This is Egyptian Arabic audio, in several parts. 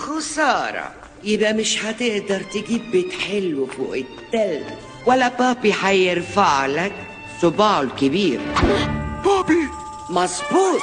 خسارة يبقى مش هتقدر تجيب بيت حلو فوق التل ولا بابي هيرفع لك صباعه الكبير بابي مظبوط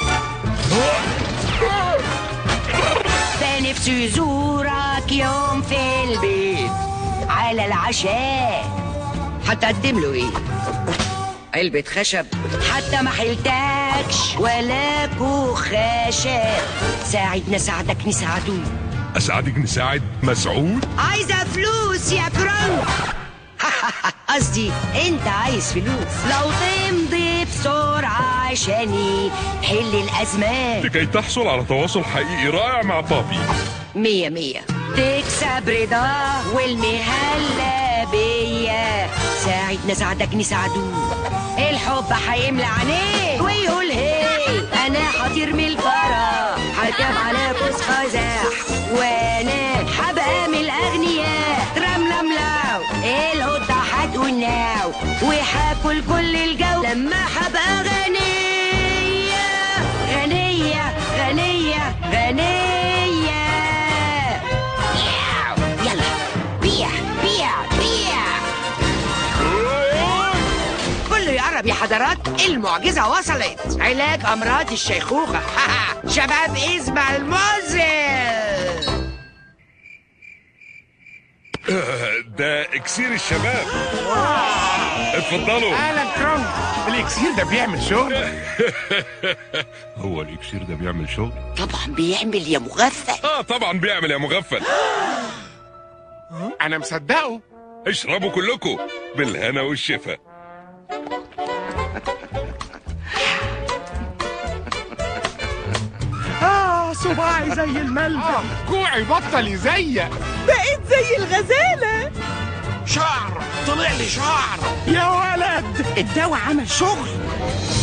ده نفسه يزورك يوم في البيت على العشاء هتقدم له ايه علبة خشب حتى ما حيلتكش ولا كوخاشة ساعدنا ساعدك نساعدوه اساعدك نساعد مسعود عايزة فلوس يا كرنك قصدي انت عايز فلوس لو تمضي بسرعة عشان حل الأزمات لكي تحصل على تواصل حقيقي رائع مع بابي مية مية تكسب رضاه والمهلة بيا ساعدنا ساعدك نساعدوه الحب هيملى عينيه ويقول هي انا هطير من الفرح هركب على قوس قزح وانا هبقى من الاغنياء ترململاو القطة هتقول ناو وهاكل كل الجو لما هبقى غنية غنية غنية غنية ياو. يلا بيع بيع بيع كله يقرب يا حضرات المعجزة وصلت علاج أمراض الشيخوخة شباب اسمع الموزل ده اكسير الشباب اتفضلوا اهلا كرونك الاكسير ده بيعمل شغل هو الاكسير ده بيعمل شغل طبعا بيعمل يا مغفل اه طبعا بيعمل يا مغفل انا مصدقه اشربوا كلكم بالهنا والشفا اه صباعي زي الملبن كوعي بطل يزيق بقيت زي الغزالة شعر طلع لي شعر يا ولد الدواء عمل شغل